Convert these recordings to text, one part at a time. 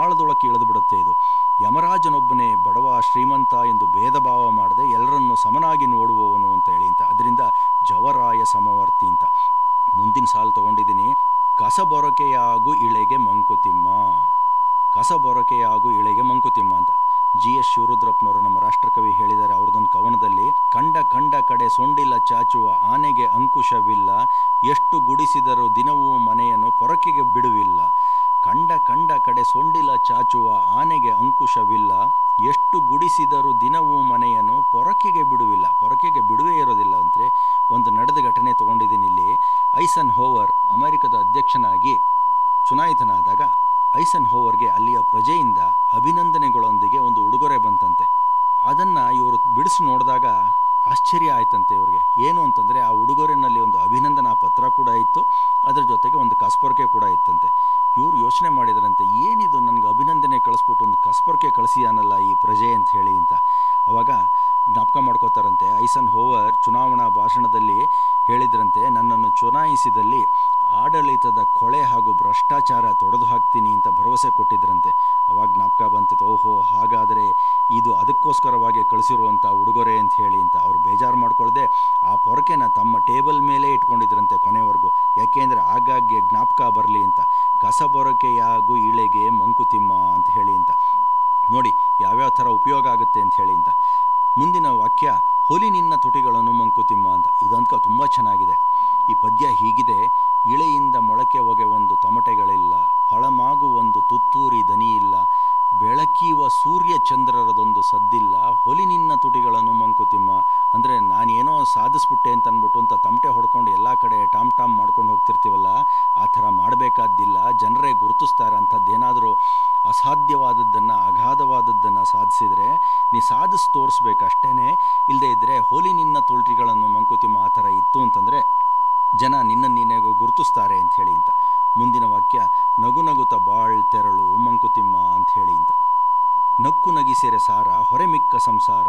ಪಾತಾಳದೊಳಕ್ಕೆ ಇಳಿದು ಬಿಡುತ್ತೆ ಇದು ಯಮರಾಜನೊಬ್ಬನೇ ಬಡವ ಶ್ರೀಮಂತ ಎಂದು ಭೇದ ಭಾವ ಮಾಡದೆ ಎಲ್ಲರನ್ನು ಸಮನಾಗಿ ನೋಡುವವನು ಅಂತ ಹೇಳಿ ಅಂತ ಅದರಿಂದ ಜವರಾಯ ಸಮವರ್ತಿ ಅಂತ ಮುಂದಿನ ಸಾಲು ತಗೊಂಡಿದ್ದೀನಿ ಕಸಬೊರಕೆಯಾಗು ಇಳೆಗೆ ಮಂಕುತಿಮ್ಮ ಕಸಬೊರಕೆಯಾಗು ಇಳೆಗೆ ಮಂಕುತಿಮ್ಮ ಅಂತ ಜಿ ಎಸ್ ಶಿವರುದ್ರಪ್ಪನವರು ನಮ್ಮ ರಾಷ್ಟ್ರಕವಿ ಹೇಳಿದ್ದಾರೆ ಅವ್ರದ್ದೊಂದು ಕವನದಲ್ಲಿ ಕಂಡ ಕಂಡ ಕಡೆ ಸೊಂಡಿಲ ಚಾಚುವ ಆನೆಗೆ ಅಂಕುಶವಿಲ್ಲ ಎಷ್ಟು ಗುಡಿಸಿದರೂ ದಿನವೂ ಮನೆಯನ್ನು ಪೊರಕೆಗೆ ಬಿಡುವಿಲ್ಲ ಕಂಡ ಕಂಡ ಕಡೆ ಸೊಂಡಿಲ ಚಾಚುವ ಆನೆಗೆ ಅಂಕುಶವಿಲ್ಲ ಎಷ್ಟು ಗುಡಿಸಿದರೂ ದಿನವೂ ಮನೆಯನ್ನು ಪೊರಕೆಗೆ ಬಿಡುವಿಲ್ಲ ಪೊರಕೆಗೆ ಬಿಡುವೇ ಇರೋದಿಲ್ಲ ಅಂದರೆ ಒಂದು ನಡೆದ ಘಟನೆ ತಗೊಂಡಿದ್ದೀನಿ ಇಲ್ಲಿ ಐಸನ್ ಹೋವರ್ ಅಮೆರಿಕದ ಅಧ್ಯಕ್ಷನಾಗಿ ಚುನಾಯಿತನಾದಾಗ ಐಸನ್ ಹೋವರ್ಗೆ ಅಲ್ಲಿಯ ಪ್ರಜೆಯಿಂದ ಅಭಿನಂದನೆಗಳೊಂದಿಗೆ ಒಂದು ಉಡುಗೊರೆ ಬಂತಂತೆ ಅದನ್ನು ಇವರು ಬಿಡಿಸಿ ನೋಡಿದಾಗ ಆಶ್ಚರ್ಯ ಆಯ್ತಂತೆ ಇವ್ರಿಗೆ ಏನು ಅಂತಂದರೆ ಆ ಉಡುಗೊರೆನಲ್ಲಿ ಒಂದು ಅಭಿನಂದನಾ ಪತ್ರ ಕೂಡ ಇತ್ತು ಅದರ ಜೊತೆಗೆ ಒಂದು ಕಸ್ಪರ್ಕೆ ಕೂಡ ಇತ್ತಂತೆ ಇವರು ಯೋಚನೆ ಮಾಡಿದ್ರಂತೆ ಏನಿದು ನನಗೆ ಅಭಿನಂದನೆ ಕಳಿಸ್ಬಿಟ್ಟು ಒಂದು ಕಸ್ಪರ್ಕೆ ಕಳಿಸಿಯಾನಲ್ಲ ಈ ಪ್ರಜೆ ಅಂತ ಹೇಳಿ ಅಂತ ಅವಾಗ ಜ್ಞಾಪಕ ಮಾಡ್ಕೋತಾರಂತೆ ಐಸನ್ ಹೋವರ್ ಚುನಾವಣಾ ಭಾಷಣದಲ್ಲಿ ಹೇಳಿದ್ರಂತೆ ನನ್ನನ್ನು ಚುನಾಯಿಸಿದಲ್ಲಿ ಆಡಳಿತದ ಕೊಳೆ ಹಾಗೂ ಭ್ರಷ್ಟಾಚಾರ ತೊಡೆದು ಹಾಕ್ತೀನಿ ಅಂತ ಭರವಸೆ ಕೊಟ್ಟಿದ್ರಂತೆ ಅವಾಗ ಜ್ಞಾಪಕ ಬಂತಿತ್ತು ಓಹೋ ಹಾಗಾದರೆ ಇದು ಅದಕ್ಕೋಸ್ಕರವಾಗಿ ಕಳಿಸಿರುವಂಥ ಉಡುಗೊರೆ ಅಂತ ಹೇಳಿ ಅಂತ ಅವ್ರು ಬೇಜಾರು ಮಾಡ್ಕೊಳ್ಳದೆ ಆ ಪೊರಕೆನ ತಮ್ಮ ಟೇಬಲ್ ಮೇಲೆ ಇಟ್ಕೊಂಡಿದ್ರಂತೆ ಕೊನೆವರೆಗೂ ಯಾಕೆಂದರೆ ಆಗಾಗ್ಗೆ ಜ್ಞಾಪಕ ಬರಲಿ ಅಂತ ಕಸಬೊರಕೆಯಾಗು ಇಳೆಗೆ ಮಂಕುತಿಮ್ಮ ಅಂತ ಹೇಳಿ ಅಂತ ನೋಡಿ ಯಾವ್ಯಾವ ಥರ ಉಪಯೋಗ ಆಗುತ್ತೆ ಅಂತ ಹೇಳಿ ಅಂತ ಮುಂದಿನ ವಾಕ್ಯ ಹೊಲಿ ನಿನ್ನ ತುಟಿಗಳನ್ನು ಮಂಕುತಿಮ್ಮ ಅಂತ ಇದಂತ ತುಂಬ ಚೆನ್ನಾಗಿದೆ ಈ ಪದ್ಯ ಹೀಗಿದೆ ಇಳೆಯಿಂದ ಮೊಳಕೆ ಹೊಗೆ ಒಂದು ತಮಟೆಗಳಿಲ್ಲ ಫಳಮಾಗು ಒಂದು ತುತ್ತೂರಿ ದನಿ ಇಲ್ಲ ಬೆಳಕಿಯುವ ಸೂರ್ಯ ಚಂದ್ರರದೊಂದು ಸದ್ದಿಲ್ಲ ಹೊಲಿ ನಿನ್ನ ತುಟಿಗಳನ್ನು ಮಂಕುತಿಮ್ಮ ಅಂದರೆ ನಾನೇನೋ ಸಾಧಿಸ್ಬಿಟ್ಟೆ ಅಂತ ಅಂದ್ಬಿಟ್ಟು ಅಂತ ತಮಟೆ ಹೊಡ್ಕೊಂಡು ಎಲ್ಲ ಕಡೆ ಟಾಮ್ ಟಾಮ್ ಮಾಡ್ಕೊಂಡು ಹೋಗ್ತಿರ್ತೀವಲ್ಲ ಆ ಥರ ಮಾಡಬೇಕಾದ್ದಿಲ್ಲ ಜನರೇ ಗುರುತಿಸ್ತಾರೆ ಅಂಥದ್ದೇನಾದರೂ ಅಸಾಧ್ಯವಾದದ್ದನ್ನು ಅಗಾಧವಾದದ್ದನ್ನು ಸಾಧಿಸಿದರೆ ನೀ ಸಾಧಿಸಿ ತೋರಿಸ್ಬೇಕಷ್ಟೇ ಇಲ್ಲದೇ ಇದ್ದರೆ ಹೋಲಿ ನಿನ್ನ ತುಟಿಗಳನ್ನು ಮಂಕುತಿಮ್ಮ ಆ ಥರ ಇತ್ತು ಅಂತಂದರೆ ಜನ ನಿನ್ನ ನೀನೇ ಗುರುತಿಸ್ತಾರೆ ಅಂತ ಹೇಳಿ ಅಂತ ಮುಂದಿನ ವಾಕ್ಯ ನಗು ನಗುತ ಬಾಳ್ ತೆರಳು ಮಂಕುತಿಮ್ಮ ಅಂತ ಹೇಳಿ ಅಂತ ನಕ್ಕು ನಗಿಸಿರೆ ಸಾರ ಹೊರೆಮಿಕ್ಕ ಸಂಸಾರ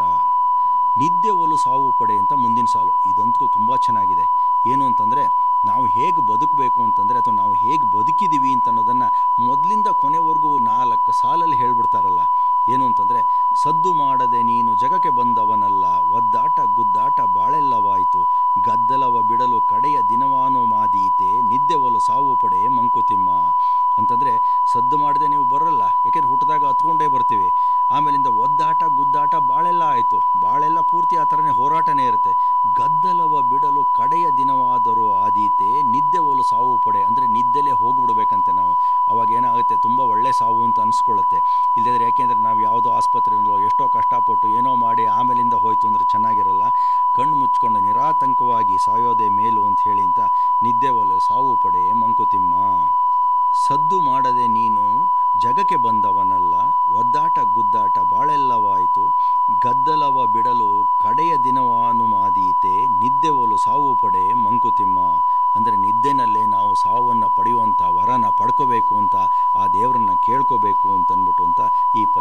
ನಿದ್ದೆ ಒಲು ಸಾವು ಪಡೆ ಅಂತ ಮುಂದಿನ ಸಾಲು ಇದಂತೂ ತುಂಬ ಚೆನ್ನಾಗಿದೆ ಏನು ಅಂತಂದರೆ ನಾವು ಹೇಗೆ ಬದುಕಬೇಕು ಅಂತಂದರೆ ಅಥವಾ ನಾವು ಹೇಗೆ ಬದುಕಿದ್ದೀವಿ ಅಂತ ಅನ್ನೋದನ್ನು ಮೊದಲಿಂದ ಕೊನೆವರೆಗೂ ನಾಲ್ಕು ಸಾಲಲ್ಲಿ ಹೇಳ್ಬಿಡ್ತಾರಲ್ಲ ಏನು ಅಂತಂದರೆ ಸದ್ದು ಮಾಡದೆ ನೀನು ಜಗಕ್ಕೆ ಬಂದವನಲ್ಲ ಒದ್ದಾಟ ಗುದ್ದಾಟ ಬಾಳೆಲ್ಲವಾಯಿತು ಗದ್ದಲವ ಬಿಡಲು ಕಡೆಯ ದಿನವಾನು ಮಾದೀತೆ ನಿದ್ದೆ ಒಲು ಸಾವು ಪಡೆ ಮಂಕುತಿಮ್ಮ ಅಂತಂದರೆ ಸದ್ದು ಮಾಡದೆ ನೀವು ಬರಲ್ಲ ಯಾಕೆಂದ್ರೆ ಹುಟ್ಟಿದಾಗ ಹತ್ಕೊಂಡೇ ಬರ್ತೀವಿ ಆಮೇಲಿಂದ ಒದ್ದಾಟ ಗುದ್ದಾಟ ಬಾಳೆಲ್ಲ ಆಯಿತು ಬಾಳೆಲ್ಲ ಪೂರ್ತಿ ಆ ಥರನೇ ಹೋರಾಟನೇ ಇರುತ್ತೆ ಗದ್ದಲವ ಬಿಡಲು ಕಡೆಯ ದಿನವಾದರೂ ಆದೀತೆ ನಿದ್ದೆ ಒಲು ಸಾವು ಪಡೆ ಅಂದರೆ ನಿದ್ದೆಲೇ ಹೋಗ್ಬಿಡ್ಬೇಕಂತೆ ನಾವು ಅವಾಗ ಏನಾಗುತ್ತೆ ತುಂಬ ಒಳ್ಳೆ ಸಾವು ಅಂತ ಅನಿಸ್ಕೊಳ್ಳುತ್ತೆ ಇಲ್ಲದ್ರೆ ಯಾಕೆಂದರೆ ನಾವು ಯಾವುದೋ ಆಸ್ಪತ್ರೆನಲ್ಲೋ ಎಷ್ಟೋ ಕಷ್ಟಪಟ್ಟು ಏನೋ ಮಾಡಿ ಆಮೇಲಿಂದ ಹೋಯ್ತು ಅಂದರೆ ಚೆನ್ನಾಗಿರಲ್ಲ ಕಣ್ಣು ಮುಚ್ಕೊಂಡು ನಿರಾತಂಕವಾಗಿ ಸಾಯೋದೇ ಮೇಲು ಅಂತ ಹೇಳಿ ಅಂತ ನಿದ್ದೆ ಒಲೆ ಸಾವು ಪಡೆ ಮಂಕುತಿಮ್ಮ ಸದ್ದು ಮಾಡದೆ ನೀನು ಜಗಕ್ಕೆ ಬಂದವನಲ್ಲ ಒದ್ದಾಟ ಗುದ್ದಾಟ ಬಾಳೆಲ್ಲವಾಯಿತು ಗದ್ದಲವ ಬಿಡಲು ಕಡೆಯ ದಿನವಾನುಮಾದೀತೆ ನಿದ್ದೆ ಒಲು ಸಾವು ಪಡೆ ಮಂಕುತಿಮ್ಮ ಅಂದರೆ ನಿದ್ದೆನಲ್ಲೇ ನಾವು ಸಾವನ್ನು ಪಡೆಯುವಂಥ ವರನ ಪಡ್ಕೋಬೇಕು ಅಂತ ಆ ದೇವರನ್ನ ಕೇಳ್ಕೋಬೇಕು ಅಂತ ಅಂದ್ಬಿಟ್ಟು ಅಂತ ಈ